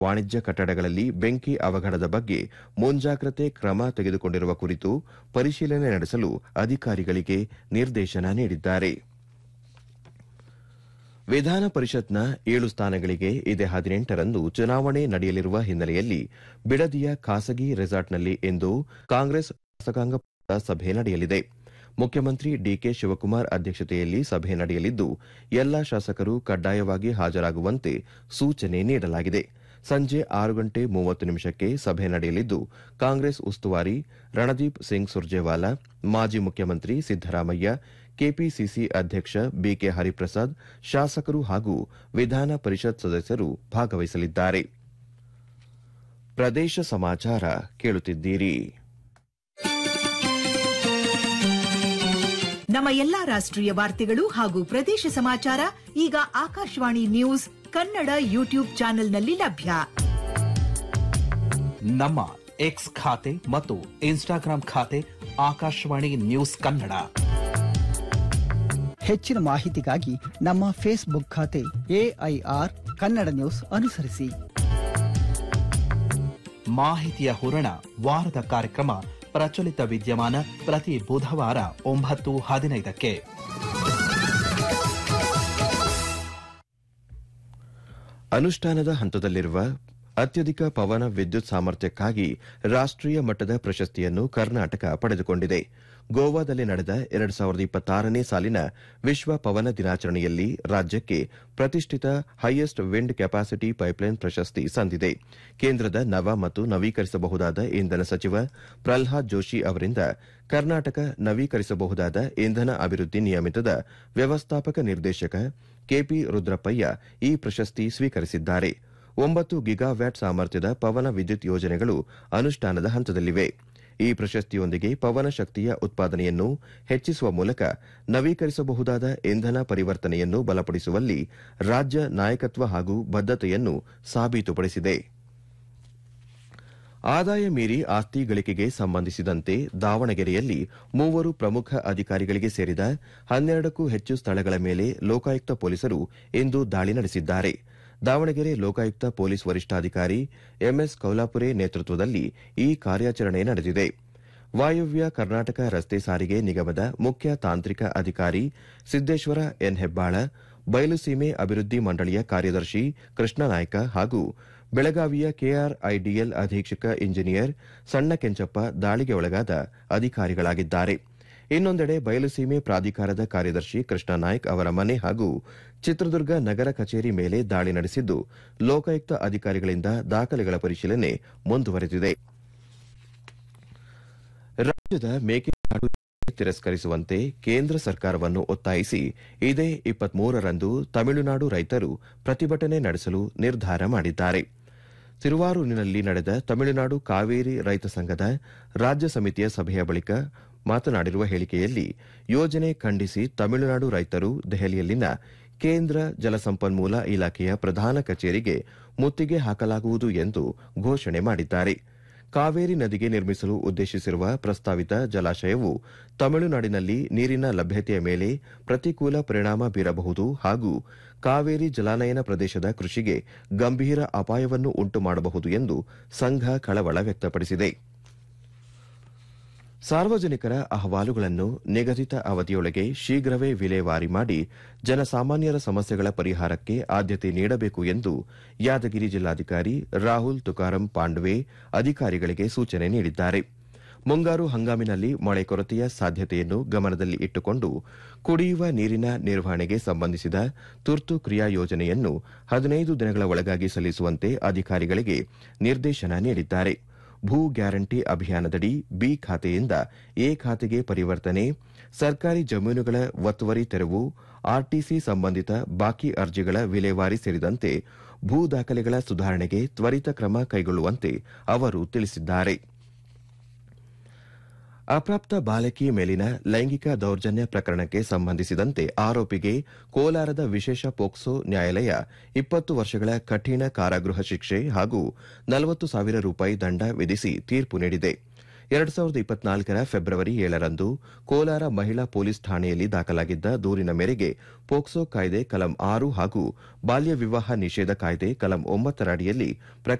ವಾಣಿಜ್ಯ ಕಟ್ಟಡಗಳಲ್ಲಿ ಬೆಂಕಿ ಅವಘಡದ ಬಗ್ಗೆ ಮುಂಜಾಗ್ರತೆ ಕ್ರಮ ತೆಗೆದುಕೊಂಡಿರುವ ಕುರಿತು ಪರಿಶೀಲನೆ ನಡೆಸಲು ಅಧಿಕಾರಿಗಳಿಗೆ ನಿರ್ದೇಶನ ನೀಡಿದ್ದಾರೆ ವಿಧಾನ ಪರಿಷತ್ನ ಏಳು ಸ್ಥಾನಗಳಿಗೆ ಇದೇ ಹದಿನೆಂಟರಂದು ಚುನಾವಣೆ ನಡೆಯಲಿರುವ ಹಿನ್ನೆಲೆಯಲ್ಲಿ ಬಿಡದಿಯ ಖಾಸಗಿ ರೆಸಾರ್ಟ್ನಲ್ಲಿ ಇಂದು ಕಾಂಗ್ರೆಸ್ ಶಾಸಕಾಂಗ ಪಕ್ಷದ ಸಭೆ ನಡೆಯಲಿದೆ ಮುಖ್ಯಮಂತ್ರಿ ಡಿಕೆ ಶಿವಕುಮಾರ್ ಅಧ್ಯಕ್ಷತೆಯಲ್ಲಿ ಸಭೆ ನಡೆಯಲಿದ್ದು ಎಲ್ಲಾ ಶಾಸಕರು ಕಡ್ಡಾಯವಾಗಿ ಹಾಜರಾಗುವಂತೆ ಸೂಚನೆ ನೀಡಲಾಗಿದೆ ಸಂಜೆ ಆರು ಗಂಟೆ ಮೂವತ್ತು ನಿಮಿಷಕ್ಕೆ ಸಭೆ ನಡೆಯಲಿದ್ದು ಕಾಂಗ್ರೆಸ್ ಉಸ್ತುವಾರಿ ರಣದೀಪ್ ಸಿಂಗ್ ಸುರ್ಜೇವಾಲಾ ಮಾಜಿ ಮುಖ್ಯಮಂತ್ರಿ ಸಿದ್ದರಾಮಯ್ಯ ಕೆಪಿಸಿಸಿ ಅಧ್ಯಕ್ಷ ಬಿಕೆ ಹರಿಪ್ರಸಾದ್ ಶಾಸಕರು ಹಾಗೂ ವಿಧಾನ ಪರಿಷತ್ ಸದಸ್ಯರು ಭಾಗವಹಿಸಲಿದ್ದಾರೆ ಪ್ರದೇಶ ಸಮಾಚಾರ ಕೇಳುತ್ತಿದ್ದೀರಿ ನಮ್ಮ ಎಲ್ಲಾ ರಾಷ್ಟ್ರೀಯ ವಾರ್ತೆಗಳು ಹಾಗೂ ಪ್ರದೇಶ ಸಮಾಚಾರ ಈಗ ಆಕಾಶವಾಣಿ ನ್ಯೂಸ್ ಕನ್ನಡ ಯೂಟ್ಯೂಬ್ ಚಾನೆಲ್ನಲ್ಲಿ ಲಭ್ಯ ನಮ್ಮ ಎಕ್ಸ್ ಖಾತೆ ಮತ್ತು ಇನ್ಸ್ಟಾಗ್ರಾಂ ಖಾತೆ ಆಕಾಶವಾಣಿ ನ್ಯೂಸ್ ಕನ್ನಡ ಹೆಚ್ಚಿನ ಮಾಹಿತಿಗಾಗಿ ನಮ್ಮ ಫೇಸ್ಬುಕ್ ಖಾತೆ ಎಐಆರ್ ಕನ್ನಡ ನ್ಯೂಸ್ ಅನುಸರಿಸಿ ಮಾಹಿತಿಯ ಹೂರಣ ವಾರದ ಕಾರ್ಯಕ್ರಮ ಪ್ರಚಲಿತ ವಿದ್ಯಮಾನ ಪ್ರತಿ ಬುಧವಾರ ಒಂಬತ್ತು ಹದಿನೈದಕ್ಕೆ ಅನುಷ್ಠಾನದ ಹಂತದಲ್ಲಿರುವ ಅತ್ಯಧಿಕ ಪವನ ವಿದ್ಯುತ್ ಸಾಮರ್ಥ್ಯಕ್ಕಾಗಿ ರಾಷ್ಟೀಯ ಮಟ್ಟದ ಪ್ರಶಸ್ತಿಯನ್ನು ಕರ್ನಾಟಕ ಪಡೆದುಕೊಂಡಿದೆ ಗೋವಾದಲ್ಲಿ ನಡೆದ ಎರಡು ಸಾವಿರದ ಇಪ್ಪತ್ತಾರನೇ ಸಾಲಿನ ವಿಶ್ವ ಪವನ ದಿನಾಚರಣೆಯಲ್ಲಿ ರಾಜ್ಯಕ್ಕೆ ಪ್ರತಿಷ್ಠಿತ ಹೈಯೆಸ್ಟ್ ವಿಂಡ್ ಕೆಪಾಸಿಟಿ ಪೈಪ್ಲೈನ್ ಪ್ರಶಸ್ತಿ ಸಂದಿದೆ ಕೇಂದ್ರದ ನವ ಮತ್ತು ನವೀಕರಿಸಬಹುದಾದ ಇಂಧನ ಸಚಿವ ಪ್ರಲ್ಹಾದ್ ಜೋಶಿ ಅವರಿಂದ ಕರ್ನಾಟಕ ನವೀಕರಿಸಬಹುದಾದ ಇಂಧನ ಅಭಿವೃದ್ಧಿ ನಿಯಮಿತದ ವ್ಯವಸ್ಥಾಪಕ ನಿರ್ದೇಶಕ ಕೆಪಿ ರುದ್ರಪ್ಪಯ್ಯ ಈ ಪ್ರಶಸ್ತಿ ಸ್ವೀಕರಿಸಿದ್ದಾರೆ ಒಂಬತ್ತು ಗಿಗಾವ್ಯಾಟ್ ಸಾಮರ್ಥ್ಯದ ಪವನ ವಿದ್ಯುತ್ ಯೋಜನೆಗಳು ಅನುಷ್ಠಾನದ ಹಂತದಲ್ಲಿವೆ ಈ ಪ್ರಶಸ್ತಿಯೊಂದಿಗೆ ಪವನ ಶಕ್ತಿಯ ಉತ್ಪಾದನೆಯನ್ನು ಹೆಚ್ಚಿಸುವ ಮೂಲಕ ನವೀಕರಿಸಬಹುದಾದ ಇಂಧನ ಪರಿವರ್ತನೆಯನ್ನು ಬಲಪಡಿಸುವಲ್ಲಿ ರಾಜ್ಯ ನಾಯಕತ್ವ ಹಾಗೂ ಬದ್ದತೆಯನ್ನು ಸಾಬೀತುಪಡಿಸಿದೆ ಆದಾಯ ಮೀರಿ ಆಸ್ತಿ ಗಳಿಕೆಗೆ ಸಂಬಂಧಿಸಿದಂತೆ ದಾವಣಗೆರೆಯಲ್ಲಿ ಮೂವರು ಪ್ರಮುಖ ಅಧಿಕಾರಿಗಳಿಗೆ ಸೇರಿದ ಹನ್ನೆರಡಕ್ಕೂ ಹೆಚ್ಚು ಸ್ಥಳಗಳ ಮೇಲೆ ಲೋಕಾಯುಕ್ತ ಪೊಲೀಸರು ಇಂದು ದಾಳಿ ನಡೆಸಿದ್ದಾರೆ ದಾವಣಗೆರೆ ಲೋಕಾಯುಕ್ತ ಪೊಲೀಸ್ ವರಿಷ್ಠಾಧಿಕಾರಿ ಎಂಎಸ್ ಕೌಲಾಪುರೆ ನೇತೃತ್ವದಲ್ಲಿ ಈ ಕಾರ್ಯಾಚರಣೆ ನಡೆದಿದೆ ವಾಯವ್ಯ ಕರ್ನಾಟಕ ರಸ್ತೆ ಸಾರಿಗೆ ನಿಗಮದ ಮುಖ್ಯ ತಾಂತ್ರಿಕ ಅಧಿಕಾರಿ ಸಿದ್ದೇಶ್ವರ ಎನ್ ಹೆಬ್ಬಾಳ ಬಯಲುಸೀಮೆ ಅಭಿವೃದ್ಧಿ ಮಂಡಳಿಯ ಕಾರ್ಯದರ್ಶಿ ಕೃಷ್ಣನಾಯ್ಕ ಹಾಗೂ ಬೆಳಗಾವಿಯ ಕೆಆರ್ಐಡಿಎಲ್ ಅಧೀಕ್ಷಕ ಇಂಜಿನಿಯರ್ ಸಣ್ಣ ಕೆಂಚಪ್ಪ ದಾಳಿಗೆ ಒಳಗಾದ ಅಧಿಕಾರಿಗಳಾಗಿದ್ದಾರೆ ಇನ್ನೊಂದೆಡೆ ಬಯಲುಸೀಮೆ ಪ್ರಾಧಿಕಾರದ ಕಾರ್ಯದರ್ಶಿ ಕೃಷ್ಣ ನಾಯ್ಕ್ ಅವರ ಮನೆ ಹಾಗೂ ಚಿತ್ರದುರ್ಗ ನಗರ ಕಚೇರಿ ಮೇಲೆ ದಾಳಿ ನಡೆಸಿದ್ದು ಲೋಕಾಯುಕ್ತ ಅಧಿಕಾರಿಗಳಿಂದ ದಾಖಲೆಗಳ ಪರಿಶೀಲನೆ ಮುಂದುವರೆದಿದೆ ರಾಜ್ಯದ ಮೇಕೆದಾಟು ಯೋಜನೆ ತಿರಸ್ಕರಿಸುವಂತೆ ಕೇಂದ್ರ ಸರ್ಕಾರವನ್ನು ಒತ್ತಾಯಿಸಿ ಇದೇ ಇಪ್ಪತ್ಮೂರರಂದು ತಮಿಳುನಾಡು ರೈತರು ಪ್ರತಿಭಟನೆ ನಡೆಸಲು ನಿರ್ಧಾರ ಮಾಡಿದ್ದಾರೆ ತಿರುವಾರೂರಿನಲ್ಲಿ ನಡೆದ ತಮಿಳುನಾಡು ಕಾವೇರಿ ರೈತ ಸಂಘದ ರಾಜ್ಯ ಸಮಿತಿಯ ಸಭೆಯ ಬಳಿಕ ಮಾತನಾಡಿರುವ ಹೇಳಿಕೆಯಲ್ಲಿ ಯೋಜನೆ ಖಂಡಿಸಿ ತಮಿಳುನಾಡು ರೈತರು ದೆಹಲಿಯಲ್ಲಿನ ಕೇಂದ್ರ ಜಲಸಂಪನ್ಮೂಲ ಇಲಾಖೆಯ ಪ್ರಧಾನ ಕಚೇರಿಗೆ ಮುತ್ತಿಗೆ ಹಾಕಲಾಗುವುದು ಎಂದು ಘೋಷಣೆ ಮಾಡಿದ್ದಾರೆ ಕಾವೇರಿ ನದಿಗೆ ನಿರ್ಮಿಸಲು ಉದ್ದೇಶಿಸಿರುವ ಪ್ರಸ್ತಾವಿತ ಜಲಾಶಯವು ತಮಿಳುನಾಡಿನಲ್ಲಿ ನೀರಿನ ಲಭ್ಯತೆಯ ಮೇಲೆ ಪ್ರತಿಕೂಲ ಪರಿಣಾಮ ಬೀರಬಹುದು ಹಾಗೂ ಕಾವೇರಿ ಜಲಾನಯನ ಪ್ರದೇಶದ ಕೃಷಿಗೆ ಗಂಭೀರ ಅಪಾಯವನ್ನು ಉಂಟು ಮಾಡಬಹುದು ಎಂದು ಸಂಘ ಕಳವಳ ವ್ಯಕ್ತಪಡಿಸಿದೆ ಸಾರ್ವಜನಿಕರ ಅಹವಾಲುಗಳನ್ನು ನಿಗದಿತ ಅವಧಿಯೊಳಗೆ ಶೀಘ್ರವೇ ವಿಲೇವಾರಿ ಮಾಡಿ ಜನಸಾಮಾನ್ಯರ ಸಮಸ್ಯೆಗಳ ಪರಿಹಾರಕ್ಕೆ ಆದ್ಯತೆ ನೀಡಬೇಕು ಎಂದು ಯಾದಗಿರಿ ಜಿಲ್ಲಾಧಿಕಾರಿ ರಾಹುಲ್ ತುಕಾರಂ ಪಾಂಡ್ವೆ ಅಧಿಕಾರಿಗಳಿಗೆ ಸೂಚನೆ ನೀಡಿದ್ದಾರೆ ಮುಂಗಾರು ಹಂಗಾಮಿನಲ್ಲಿ ಮಳೆ ಕೊರತೆಯ ಸಾಧ್ಯತೆಯನ್ನು ಗಮನದಲ್ಲಿ ಇಟ್ಟುಕೊಂಡು ಕುಡಿಯುವ ನೀರಿನ ನಿರ್ವಹಣೆಗೆ ಸಂಬಂಧಿಸಿದ ತುರ್ತು ಕ್ರಿಯಾ ಯೋಜನೆಯನ್ನು ಹದಿನೈದು ದಿನಗಳ ಒಳಗಾಗಿ ಸಲ್ಲಿಸುವಂತೆ ಅಧಿಕಾರಿಗಳಿಗೆ ನಿರ್ದೇಶನ ನೀಡಿದ್ದಾರೆ ಭೂ ಗ್ಯಾರಂಟಿ ಅಭಿಯಾನದಡಿ ಬಿ ಖಾತೆಯಿಂದ ಎ ಖಾತೆಗೆ ಪರಿವರ್ತನೆ ಸರ್ಕಾರಿ ಜಮೀನುಗಳ ಒತ್ತುವರಿ ತೆರವು ಆರ್ಟಿಸಿ ಸಂಬಂಧಿತ ಬಾಕಿ ಅರ್ಜಿಗಳ ವಿಲೇವಾರಿ ಸೇರಿದಂತೆ ಭೂ ದಾಖಲೆಗಳ ಸುಧಾರಣೆಗೆ ತ್ವರಿತ ಕ್ರಮ ಕೈಗೊಳ್ಳುವಂತೆ ಅವರು ತಿಳಿಸಿದ್ದಾರೆ ಅಪ್ರಾಪ್ತ ಬಾಲಕಿ ಮೇಲಿನ ಲೈಂಗಿಕ ದೌರ್ಜನ್ಯ ಪ್ರಕರಣಕ್ಕೆ ಸಂಬಂಧಿಸಿದಂತೆ ಆರೋಪಿಗೆ ಕೋಲಾರದ ವಿಶೇಷ ಪೋಕ್ಸೋ ನ್ಯಾಯಾಲಯ ಇಪ್ಪತ್ತು ವರ್ಷಗಳ ಕಠಿಣ ಕಾರಾಗೃಹ ಶಿಕ್ಷೆ ಹಾಗೂ ನಲವತ್ತು ಸಾವಿರ ರೂಪಾಯಿ ದಂಡ ವಿಧಿಸಿ ತೀರ್ಪು ನೀಡಿದೆ ಎರಡ್ ಸಾವಿರದ ಇಪ್ಪತ್ನಾಲ್ಕರ ಫೆಬ್ರವರಿ ಏಳರಂದು ಕೋಲಾರ ಮಹಿಳಾ ಪೊಲೀಸ್ ಠಾಣೆಯಲ್ಲಿ ದಾಖಲಾಗಿದ್ದ ದೂರಿನ ಮೇರೆಗೆ ಪೋಕ್ಸೋ ಕಾಯ್ದೆ ಕಲಂ ಆರು ಹಾಗೂ ಬಾಲ್ಯ ವಿವಾಹ ನಿಷೇಧ ಕಾಯ್ದೆ ಕಲಂ ಒಂಬತ್ತರ ಅಡಿಯಲ್ಲಿ